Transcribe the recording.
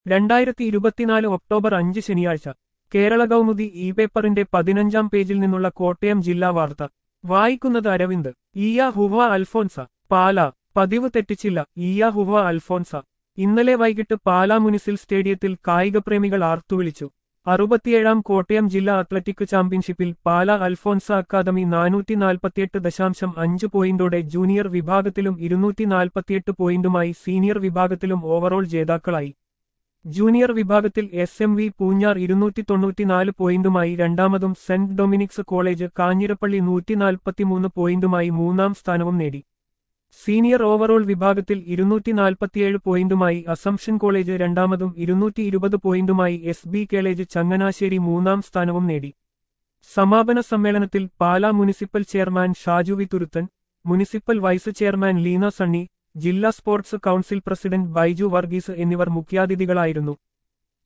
രണ്ടായിരത്തി ഇരുപത്തിനാല് ഒക്ടോബർ അഞ്ച് ശനിയാഴ്ച കേരള കൗമുദി ഇ പേപ്പറിന്റെ പതിനഞ്ചാം പേജിൽ നിന്നുള്ള കോട്ടയം ജില്ലാ വാർത്ത വായിക്കുന്നത് അരവിന്ദ് ഇയ ഹുവ അൽഫോൻസ പാല പതിവ് തെറ്റിച്ചില്ല ഇയ ഹുവ അൽഫോൻസ ഇന്നലെ വൈകിട്ട് പാലാ മുനിസിൽ സ്റ്റേഡിയത്തിൽ കായികപ്രേമികൾ ആർത്തുവിളിച്ചു അറുപത്തിയേഴാം കോട്ടയം ജില്ലാ അത്ലറ്റിക് ചാമ്പ്യൻഷിപ്പിൽ പാല അൽഫോൻസ അക്കാദമി നാനൂറ്റി നാൽപ്പത്തിയെട്ട് ദശാംശം അഞ്ച് പോയിന്റോടെ ജൂനിയർ വിഭാഗത്തിലും ഇരുന്നൂറ്റി നാൽപ്പത്തിയെട്ട് പോയിന്റുമായി സീനിയർ വിഭാഗത്തിലും ഓവറോൾ ജേതാക്കളായി ജൂനിയർ വിഭാഗത്തിൽ എസ് എം വി പൂഞ്ഞാർ ഇരുന്നൂറ്റി തൊണ്ണൂറ്റിനാല് പോയിന്റുമായി രണ്ടാമതും സെന്റ് ഡൊമിനിക്സ് കോളേജ് കാഞ്ഞിരപ്പള്ളി നൂറ്റി നാൽപ്പത്തിമൂന്ന് പോയിന്റുമായി മൂന്നാം സ്ഥാനവും നേടി സീനിയർ ഓവറോൾ വിഭാഗത്തിൽ ഇരുന്നൂറ്റി നാൽപ്പത്തിയേഴ് പോയിന്റുമായി അസംഷൻ കോളേജ് രണ്ടാമതും ഇരുന്നൂറ്റി ഇരുപത് പോയിന്റുമായി എസ് ബി കോളേജ് ചങ്ങനാശ്ശേരി മൂന്നാം സ്ഥാനവും നേടി സമാപന സമ്മേളനത്തിൽ Pala municipal chairman Shaju V Thuruthan municipal vice chairman Leena Sunny ജില്ലാ sports council president Baiju Varghese എന്നിവർ മുഖ്യാതിഥികളായിരുന്നു